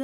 ದೂರ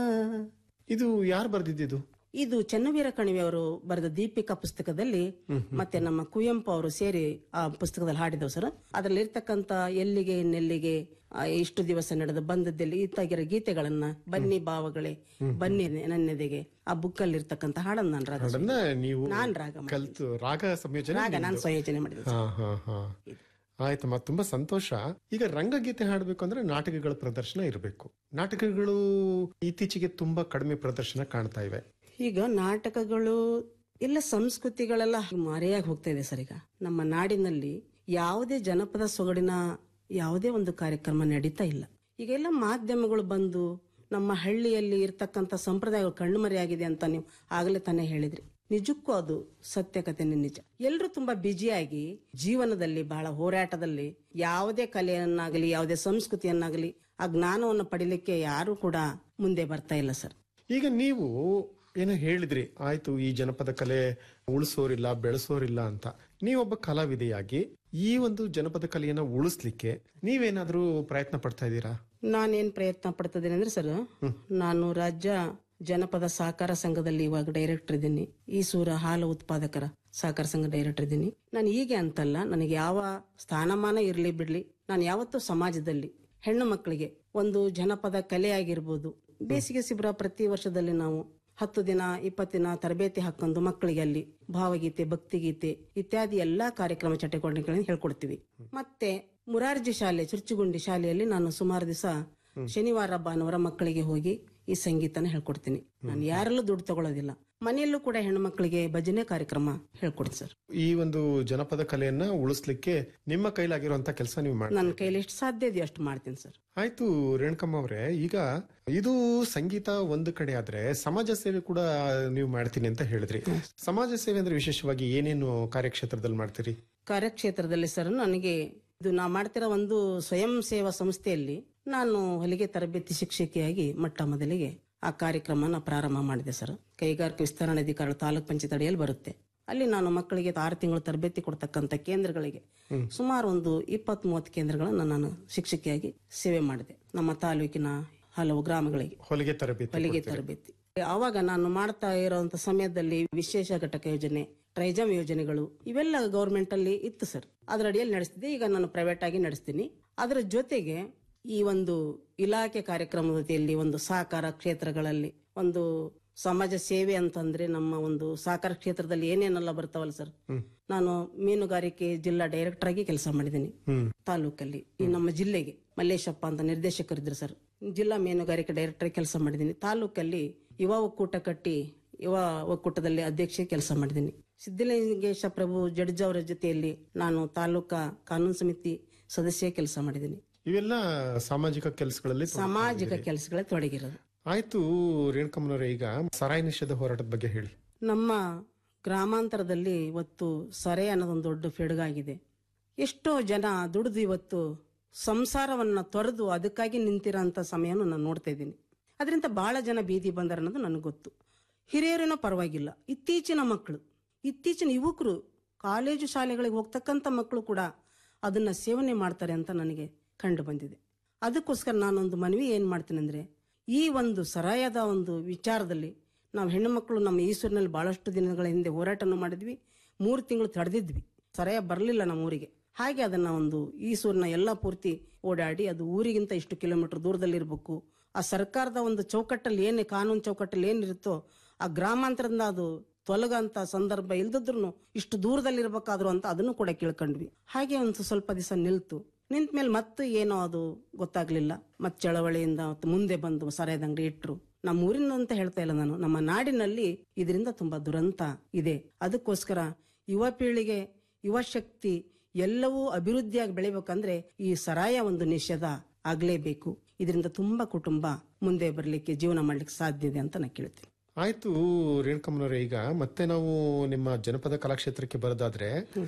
ಇದು ಯಾರು ಬರ್ದಿದ್ದು ಇದು ಚೆನ್ನವೀರ ಕಣಿವೆ ಅವರು ಬರೆದ ದೀಪಿಕಾ ಪುಸ್ತಕದಲ್ಲಿ ಮತ್ತೆ ನಮ್ಮ ಕುವೆಂಪು ಅವರು ಸೇರಿ ಆ ಪುಸ್ತಕದಲ್ಲಿ ಹಾಡಿದವು ಸರ್ ಅದರಲ್ಲಿ ಇರ್ತಕ್ಕಂತ ಎಲ್ಲಿಗೆ ನೆಲ್ಲಿಗೆ ಆ, ಇಷ್ಟು ದಿವಸ ನಡೆದ ಬಂದದ್ದಲ್ಲಿ ಇತ್ತಾಗಿರೋ ಗೀತೆಗಳನ್ನ ಬನ್ನಿ ಭಾವಗಳೇ ಬನ್ನಿ ನನ್ನೆದೆಗೆ ಆ ಬುಕ್ ಅಲ್ಲಿ ಇರ್ತಕ್ಕಂತ ಹಾಡನ್ನ ನಾನು ರಾಗ ಹಾಡನ್ನ ನೀವು ನಾನ್ ರಾಗ ಮಾಡಿದ್ದು. ಕಲ್ತು ರಾಗ ಸಂಯೋಜನೆ ರಾಗ ನಾನು ನಿಮ್ದು. ಸಂಯೋಜನೆ ಮಾಡಿದೆ ಹಾ ಹಾ ಹಾ ಆಯ್ತಮ್ಮ ತುಂಬಾ ಸಂತೋಷ ಈಗ ರಂಗಗೀತೆ ಹಾಡಬೇಕು ಅಂದ್ರೆ ನಾಟಕಗಳ ಪ್ರದರ್ಶನ ಇರಬೇಕು ನಾಟಕಗಳು ಇತ್ತೀಚೆಗೆ ತುಂಬಾ ಕಡಿಮೆ ಪ್ರದರ್ಶನ ಕಾಣ್ತಾ ಇವೆ ಈಗ ನಾಟಕಗಳು ಎಲ್ಲ ಸಂಸ್ಕೃತಿಗಳೆಲ್ಲ ಮರೆಯಾಗಿ ಹೋಗ್ತಾ ಇದೆ ಸರ್ ಈಗ ನಮ್ಮ ನಾಡಿನಲ್ಲಿ ಯಾವುದೇ ಜನಪದ ಸೊಗಡಿನ ಯಾವುದೇ ಒಂದು ಕಾರ್ಯಕ್ರಮ ನಡೀತಾ ಇಲ್ಲ ಈಗ ಎಲ್ಲ ಮಾಧ್ಯಮಗಳು ಬಂದು ನಮ್ಮ ಹಳ್ಳಿಯಲ್ಲಿ ಇರ್ತಕ್ಕಂಥ ಸಂಪ್ರದಾಯಗಳು ಕಣ್ಮರೆಯಾಗಿದೆ ಅಂತ ನೀವು ಆಗಲೇ ತಾನೇ ಹೇಳಿದ್ರಿ ನಿಜಕ್ಕೂ ಅದು ಸತ್ಯಕತೆನೇ ನಿಜ ಎಲ್ಲರೂ ತುಂಬಾ ಬ್ಯುಸಿಯಾಗಿ ಜೀವನದಲ್ಲಿ ಬಹಳ ಹೋರಾಟದಲ್ಲಿ ಯಾವುದೇ ಕಲೆಯನ್ನಾಗಲಿ ಯಾವುದೇ ಸಂಸ್ಕೃತಿಯನ್ನಾಗಲಿ ಆ ಜ್ಞಾನವನ್ನು ಪಡಿಲಿಕ್ಕೆ ಯಾರು ಕೂಡ ಮುಂದೆ ಬರ್ತಾ ಇಲ್ಲ ಸರ್ ಈಗ ನೀವು ಏನೋ ಹೇಳಿದ್ರಿ ಆಯ್ತು ಈ ಜನಪದ ಕಲೆ ಉಳಿಸೋರಿಲ್ಲ ಬೆಳೆಸೋರಿಲ್ಲ ಅಂತ ನೀವೊಬ್ಬ ಕಲಾವಿದೆಯಾಗಿ ಈ ಒಂದು ಜನಪದ ಕಲೆಯನ್ನ ಉಳಿಸ್ಲಿಕ್ಕೆ ನೀವೇನಾದ್ರೂ ಪ್ರಯತ್ನ ಪಡ್ತಾ ಇದ್ದೀರಾ ನಾನೇನ್ ಪ್ರಯತ್ನ ಪಡ್ತಿದ್ದೇನೆ ಅಂದ್ರೆ ಸರ್ ನಾನು ರಾಜ್ಯ ಜನಪದ ಸಹಕಾರ ಸಂಘದಲ್ಲಿ ಇವಾಗ ಡೈರೆಕ್ಟರ್ ಇದ್ದೀನಿ ಈಸೂರ ಹಾಲು ಉತ್ಪಾದಕರ ಸಹಕಾರ ಸಂಘ ಡೈರೆಕ್ಟರ್ ಇದ್ದೀನಿ ನಾನು ಹೀಗೆ ಅಂತಲ್ಲ ನನಗೆ ಯಾವ ಸ್ಥಾನಮಾನ ಇರ್ಲಿ ಬಿಡ್ಲಿ ನಾನು ಯಾವತ್ತೂ ಸಮಾಜದಲ್ಲಿ ಹೆಣ್ಣು ಮಕ್ಕಳಿಗೆ ಒಂದು ಜನಪದ ಕಲೆ ಆಗಿರ್ಬೋದು ಬೇಸಿಗೆ ಶಿಬಿರ ಪ್ರತಿ ವರ್ಷದಲ್ಲಿ ನಾವು ಹತ್ತು ದಿನ ಇಪ್ಪತ್ತು ದಿನ ತರಬೇತಿ ಹಾಕೊಂಡು ಮಕ್ಕಳಿಗೆ ಅಲ್ಲಿ ಭಾವಗೀತೆ ಭಕ್ತಿಗೀತೆ ಇತ್ಯಾದಿ ಎಲ್ಲಾ ಕಾರ್ಯಕ್ರಮ ಚಟುವಟಿಕೆಗಳನ್ನು ಹೇಳ್ಕೊಡ್ತೀವಿ ಮತ್ತೆ ಮುರಾರ್ಜಿ ಶಾಲೆ ಚುರ್ಚುಗುಂಡಿ ಶಾಲೆಯಲ್ಲಿ ನಾನು ಸುಮಾರು ದಿವಸ ಶನಿವಾರ ಭಾನುವಾರ ಮಕ್ಕಳಿಗೆ ಹೋಗಿ ಈ ಸಂಗೀತನ ಹೇಳ್ಕೊಡ್ತೀನಿ ನಾನು ಯಾರಲ್ಲೂ ದುಡ್ಡು ತಗೊಳ್ಳೋದಿಲ್ಲ ಮನೆಯಲ್ಲೂ ಕೂಡ ಹೆಣ್ಣು ಮಕ್ಕಳಿಗೆ ಭಜನೆ ಕಾರ್ಯಕ್ರಮ ಹೇಳ್ಕೊಡ್ತೀನಿ ಸರ್ ಈ ಒಂದು ಜನಪದ ಕಲೆಯನ್ನ ಉಳಿಸ್ಲಿಕ್ಕೆ ನಿಮ್ಮ ಕೈಲಾಗಿರುವಂತ ಕೆಲಸ ನೀವು ಮಾಡಿ ನನ್ನ ಕೈಲಿ ಎಷ್ಟು ಸಾಧ್ಯ ಇದೆಯೋ ಅಷ್ಟು ಮಾಡ್ತೀನಿ ಸರ್ ಆಯ್ತು ರೇಣುಕಮ್ಮ ಅವರೇ ಈಗ ಇದು ಸಂಗೀತ ಒಂದು ಕಡೆ ಆದ್ರೆ ಸಮಾಜ ಸೇವೆ ಕೂಡ ನೀವು ಮಾಡ್ತೀನಿ ಅಂತ ಹೇಳಿದ್ರಿ ಸಮಾಜ ಸೇವೆ ಅಂದ್ರೆ ವಿಶೇಷವಾಗಿ ಏನೇನು ಕಾರ್ಯಕ್ಷೇತ್ರದಲ್ಲಿ ಮಾಡ್ತೀರಿ ಕಾರ್ಯಕ್ಷೇತ್ರದಲ್ಲಿ ಸರ್ ನನಗೆ ಇದು ನಾ ಮಾಡ್ತಿರೋ ಒಂದು ಸ್ವಯಂ ಸೇವಾ ಸಂಸ್ಥೆಯಲ್ಲಿ ನಾನು ಹೊಲಿಗೆ ತರಬೇತಿ ಶಿಕ್ಷಕಿಯಾಗಿ ಮೊಟ್ಟ ಮೊದಲಿಗೆ ಆ ಕಾರ್ಯಕ್ರಮನ ಪ್ರಾರಂಭ ಮಾಡಿದೆ ಸರ್ ಕೈಗಾರಿಕಾ ವಿಸ್ತರಣಾಧಿಕಾರಿಗಳು ತಾಲೂಕ್ ಪಂಚಾಯತ್ ಅಡಿಯಲ್ಲಿ ಬರುತ್ತೆ ಅಲ್ಲಿ ನಾನು ಮಕ್ಕಳಿಗೆ ಆರು ತಿಂಗಳು ತರಬೇತಿ ಕೊಡ್ತಕ್ಕಂಥ ಕೇಂದ್ರಗಳಿಗೆ ಸುಮಾರು ಒಂದು ಇಪ್ಪತ್ತ್ ಮೂವತ್ತು ಕೇಂದ್ರಗಳನ್ನು ನಾನು ಶಿಕ್ಷಕಿಯಾಗಿ ಸೇವೆ ಮಾಡಿದೆ ನಮ್ಮ ತಾಲೂಕಿನ ಹಲವು ಗ್ರಾಮಗಳಿಗೆ ಹೊಲಿಗೆ ತರಬೇತಿ ಹೊಲಿಗೆ ತರಬೇತಿ ಆವಾಗ ನಾನು ಮಾಡ್ತಾ ಇರುವಂತ ಸಮಯದಲ್ಲಿ ವಿಶೇಷ ಘಟಕ ಯೋಜನೆ ಟ್ರೈಜಮ್ ಯೋಜನೆಗಳು ಇವೆಲ್ಲ ಗೌರ್ಮೆಂಟ್ ಅಲ್ಲಿ ಇತ್ತು ಸರ್ ಅದರ ಅಡಿಯಲ್ಲಿ ನಡೆಸ್ತಿದ್ದೆ ಈಗ ನಾನು ಪ್ರೈವೇಟ್ ಆಗಿ ನಡೆಸ್ತೀನಿ ಅದರ ಜೊತೆಗೆ ಈ ಒಂದು ಇಲಾಖೆ ಕಾರ್ಯಕ್ರಮದ ಜೊತೆಯಲ್ಲಿ ಒಂದು ಸಹಕಾರ ಕ್ಷೇತ್ರಗಳಲ್ಲಿ ಒಂದು ಸಮಾಜ ಸೇವೆ ಅಂತಂದ್ರೆ ನಮ್ಮ ಒಂದು ಸಹಕಾರ ಕ್ಷೇತ್ರದಲ್ಲಿ ಏನೇನೆಲ್ಲ ಬರ್ತಾವಲ್ಲ ಸರ್ ನಾನು ಮೀನುಗಾರಿಕೆ ಜಿಲ್ಲಾ ಡೈರೆಕ್ಟರ್ ಆಗಿ ಕೆಲಸ ಮಾಡಿದ್ದೀನಿ ತಾಲೂಕಲ್ಲಿ ಈ ನಮ್ಮ ಜಿಲ್ಲೆಗೆ ಮಲ್ಲೇಶಪ್ಪ ಅಂತ ನಿರ್ದೇಶಕರಿದ್ರು ಸರ್ ಜಿಲ್ಲಾ ಮೀನುಗಾರಿಕೆ ಡೈರೆಕ್ಟರ್ ಕೆಲಸ ಮಾಡಿದ್ದೀನಿ ತಾಲೂಕಲ್ಲಿ ಯುವ ಒಕ್ಕೂಟ ಕಟ್ಟಿ ಯುವ ಒಕ್ಕೂಟದಲ್ಲಿ ಅಧ್ಯಕ್ಷ ಕೆಲಸ ಮಾಡಿದ್ದೀನಿ ಸಿದ್ದಲಿಂಗೇಶ ಪ್ರಭು ಜಡ್ಜ್ ಅವರ ಜೊತೆಯಲ್ಲಿ ನಾನು ತಾಲೂಕಾ ಕಾನೂನು ಸಮಿತಿ ಸದಸ್ಯ ಕೆಲಸ ಮಾಡಿದ್ದೀನಿ ಇವೆಲ್ಲ ಸಾಮಾಜಿಕ ಕೆಲಸಗಳಲ್ಲಿ ಸಾಮಾಜಿಕ ಕೆಲಸಗಳೇ ತೊಡಗಿರೋದು ಆಯ್ತು ರೇಣುಕಮ್ಮನವರೇ ಈಗ ಸರಾಯಿ ನಿಷೇಧ ಹೋರಾಟದ ಬಗ್ಗೆ ಹೇಳಿ ನಮ್ಮ ಗ್ರಾಮಾಂತರದಲ್ಲಿ ಇವತ್ತು ಸರೆ ಅನ್ನೋದೊಂದು ದೊಡ್ಡ ಫೆಡಗಾಗಿದೆ ಎಷ್ಟೋ ಜನ ದುಡಿದು ಇವತ್ತು ಸಂಸಾರವನ್ನ ತೊರೆದು ಅದಕ್ಕಾಗಿ ನಿಂತಿರೋಂಥ ಸಮಯನೂ ನಾನು ನೋಡ್ತಾ ಇದ್ದೀನಿ ಅದರಿಂದ ಬಹಳ ಜನ ಬೀದಿ ಬಂದಾರ ಅನ್ನೋದು ನನಗೆ ಗೊತ್ತು ಹಿರಿಯರೇನೋ ಪರವಾಗಿಲ್ಲ ಇತ್ತೀಚಿನ ಮಕ್ಕಳು ಇತ್ತೀಚಿನ ಯುವಕರು ಕಾಲೇಜು ಶಾಲೆಗಳಿಗೆ ಹೋಗ್ತಕ್ಕಂಥ ಮಕ್ಕಳು ಕೂಡ ಅದನ್ನ ಸೇವನೆ ಮಾಡ್ತಾರೆ ಅಂತ ನನಗೆ ಕಂಡು ಬಂದಿದೆ ಅದಕ್ಕೋಸ್ಕರ ನಾನೊಂದು ಮನವಿ ಏನ್ ಮಾಡ್ತೀನಿ ಅಂದ್ರೆ ಈ ಒಂದು ಸರಾಯದ ಒಂದು ವಿಚಾರದಲ್ಲಿ ನಾವು ಹೆಣ್ಣು ಮಕ್ಕಳು ನಮ್ಮ ಈಸೂರಿನಲ್ಲಿ ಬಹಳಷ್ಟು ದಿನಗಳ ಹಿಂದೆ ಹೋರಾಟನೂ ಮಾಡಿದ್ವಿ ಮೂರು ತಿಂಗಳು ತಡೆದಿದ್ವಿ ಸರಾಯ ಬರಲಿಲ್ಲ ನಮ್ಮ ಊರಿಗೆ ಹಾಗೆ ಅದನ್ನ ಒಂದು ಈಸೂರಿನ ಎಲ್ಲ ಪೂರ್ತಿ ಓಡಾಡಿ ಅದು ಊರಿಗಿಂತ ಇಷ್ಟು ಕಿಲೋಮೀಟರ್ ದೂರದಲ್ಲಿ ಇರಬೇಕು ಆ ಸರ್ಕಾರದ ಒಂದು ಚೌಕಟ್ಟಲ್ಲಿ ಏನು ಕಾನೂನು ಚೌಕಟ್ಟಲ್ಲಿ ಏನಿರುತ್ತೋ ಆ ಗ್ರಾಮಾಂತರದಿಂದ ಅದು ತೊಲಗಂತ ಸಂದರ್ಭ ಇಲ್ದಿದ್ರು ಇಷ್ಟು ದೂರದಲ್ಲಿ ಇರ್ಬೇಕಾದ್ರು ಅಂತ ಅದನ್ನು ಕೂಡ ಕೇಳ್ಕೊಂಡ್ವಿ ಹಾಗೆ ಒಂದು ಸ್ವಲ್ಪ ದಿವಸ ನಿಲ್ತು ನಿಂತ ಮೇಲೆ ಮತ್ತೆ ಏನೋ ಅದು ಗೊತ್ತಾಗ್ಲಿಲ್ಲ ಮತ್ ಚಳವಳಿಯಿಂದ ಮತ್ತೆ ಮುಂದೆ ಬಂದು ಸರಾಯದ ಅಂಗಡಿ ಇಟ್ರು ನಮ್ಮ ಊರಿನ ಅಂತ ಹೇಳ್ತಾ ಇಲ್ಲ ನಾನು ನಮ್ಮ ನಾಡಿನಲ್ಲಿ ಇದರಿಂದ ತುಂಬಾ ದುರಂತ ಇದೆ ಅದಕ್ಕೋಸ್ಕರ ಯುವ ಪೀಳಿಗೆ ಯುವ ಶಕ್ತಿ ಎಲ್ಲವೂ ಅಭಿವೃದ್ಧಿಯಾಗಿ ಬೆಳಿಬೇಕಂದ್ರೆ ಈ ಸರಾಯ ಒಂದು ನಿಷೇಧ ಆಗ್ಲೇಬೇಕು ಇದರಿಂದ ತುಂಬಾ ಕುಟುಂಬ ಮುಂದೆ ಬರ್ಲಿಕ್ಕೆ ಜೀವನ ಮಾಡ್ಲಿಕ್ಕೆ ಸಾಧ್ಯ ಇದೆ ಅಂತ ನಾನು ಕೇಳ್ತೀನಿ ಆಯ್ತು ರೇಣುಕಮ್ಮನವರೇ ಈಗ ಮತ್ತೆ ನಾವು ನಿಮ್ಮ ಜನಪದ ಕಲಾಕ್ಷೇತ್ರಕ್ಕೆ ಬರೋದಾದ್ರೆ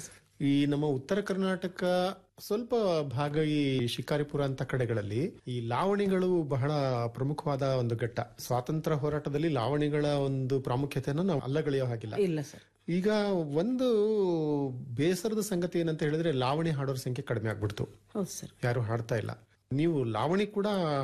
ಈ ನಮ್ಮ ಉತ್ತರ ಕರ್ನಾಟಕ ಸ್ವಲ್ಪ ಭಾಗ ಈ ಶಿಕಾರಿಪುರ ಅಂತ ಕಡೆಗಳಲ್ಲಿ ಈ ಲಾವಣಿಗಳು ಬಹಳ ಪ್ರಮುಖವಾದ ಒಂದು ಘಟ್ಟ ಸ್ವಾತಂತ್ರ್ಯ ಹೋರಾಟದಲ್ಲಿ ಲಾವಣಿಗಳ ಒಂದು ಪ್ರಾಮುಖ್ಯತೆಯನ್ನು ನಾವು ಅಲ್ಲಗಳೆಯೋ ಹಾಗಿಲ್ಲ ಇಲ್ಲ ಸರ್ ಈಗ ಒಂದು ಬೇಸರದ ಸಂಗತಿ ಏನಂತ ಹೇಳಿದ್ರೆ ಲಾವಣಿ ಹಾಡೋರ ಸಂಖ್ಯೆ ಕಡಿಮೆ ಆಗ್ಬಿಡ್ತು ಹೌದು ಸರ್ ಯಾರು ಹಾಡ್ತಾ ಇಲ್ಲ ನೀವು ಲಾವಣಿ ಕೂಡ